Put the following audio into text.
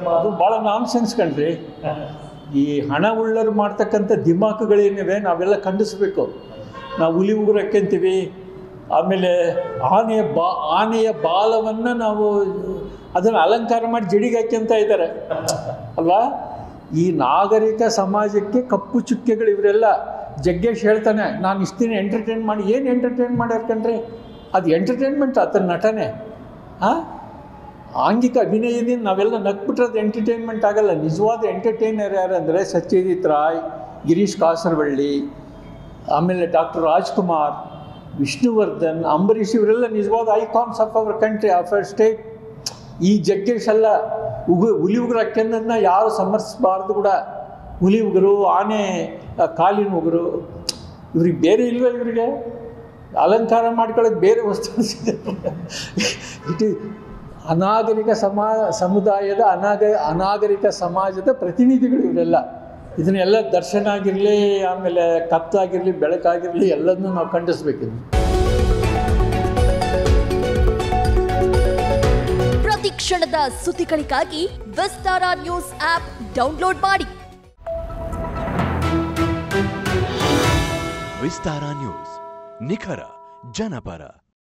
ಅದು ಭಾಳ ನಾನ್ಸೆನ್ಸ್ ಕಣ್ರಿ ಈ ಹಣ ಉಳ್ಳರು ಮಾಡ್ತಕ್ಕಂಥ ದಿಮಾಕುಗಳೇನಿವೆ ನಾವೆಲ್ಲ ಖಂಡಿಸ್ಬೇಕು ನಾವು ಹುಲಿ ಉಗುರಕ್ಕಂತೀವಿ ಆಮೇಲೆ ಆನೆಯ ಬಾ ಆನೆಯ ಬಾಲವನ್ನು ನಾವು ಅದನ್ನು ಅಲಂಕಾರ ಮಾಡಿ ಜಡಿಗೆ ಹಾಕ್ಯಂತ ಇದ್ದಾರೆ ಅಲ್ವಾ ಈ ನಾಗರಿಕ ಸಮಾಜಕ್ಕೆ ಕಪ್ಪು ಚುಕ್ಕೆಗಳು ಇವರೆಲ್ಲ ಜಗ್ಗೇಶ್ ಹೇಳ್ತಾನೆ ನಾನು ಇಷ್ಟು ದಿನ ಎಂಟರ್ಟೈನ್ ಮಾಡಿ ಏನು ಎಂಟರ್ಟೈನ್ ಮಾಡ್ಯಾರ ಕಣ್ರಿ ಅದು ಎಂಟರ್ಟೈನ್ಮೆಂಟ್ ಆತನ ನಟನೆ ಹಾಂ ಆಂಗಿಕ ಅಭಿನಯದಿಂದ ನಾವೆಲ್ಲ ನಕ್ಬಿಟ್ರೆ ಅದು ಎಂಟರ್ಟೈನ್ಮೆಂಟ್ ಆಗಲ್ಲ ನಿಜವಾದ ಎಂಟರ್ಟೈನರ್ ಯಾರಂದರೆ ಸತ್ಯಜಿತ್ ರಾಯ್ ಗಿರೀಶ್ ಕಾಸರವಳ್ಳಿ ಆಮೇಲೆ ಡಾಕ್ಟರ್ ರಾಜ್ಕುಮಾರ್ ವಿಷ್ಣುವರ್ಧನ್ ಅಂಬರೀಷ್ ಇವರೆಲ್ಲ ನಿಜವಾದ icons of our country of our state ಈ ಜಗ್ಗೇಶ್ ಎಲ್ಲ ಉಗು ಹುಲಿ ಉಗುರು ಅಕ್ಕಂದನ್ನ ಯಾರು ಸಮರ್ಸಬಾರ್ದು ಕೂಡ ಹುಲಿ ಉಗುರು ಆನೆ ಆ, ಕಾಲಿನ ಉಗುರು ಇವ್ರಿಗೆ ಬೇರೆ ಇಲ್ವೇ ಇವರಿಗೆ ಅಲಂಕಾರ ಮಾಡ್ಕೊಳ್ಳೋಕೆ ಬೇರೆ ವಸ್ತು ಇಟ್ ಈಸ್ ಅನಾಗರಿಕ ಸಮಾ ಸಮುದಾಯದ ಅನಾಗ ಅನಾಗರಿಕ ಸಮಾಜದ ಪ್ರತಿನಿಧಿಗಳು ಇವರೆಲ್ಲ ಇದನ್ನೆಲ್ಲ ದರ್ಶನ ಆಗಿರಲಿ ಆಮೇಲೆ ಕತ್ತಾಗಿರಲಿ ಬೆಳಕಾಗಿರಲಿ ಎಲ್ಲದನ್ನೂ ನಾವು ಖಂಡಿಸ್ಬೇಕಿದೆ ಪ್ರತಿ ಕ್ಷಣದ ಸುದ್ದಿಗಳಿಗಾಗಿ ವಿಸ್ತಾರ ನ್ಯೂಸ್ ಆಪ್ ಡೌನ್ಲೋಡ್ ಮಾಡಿ ವಿಸ್ತಾರ ನ್ಯೂಸ್ ನಿಖರ ಜನಪರ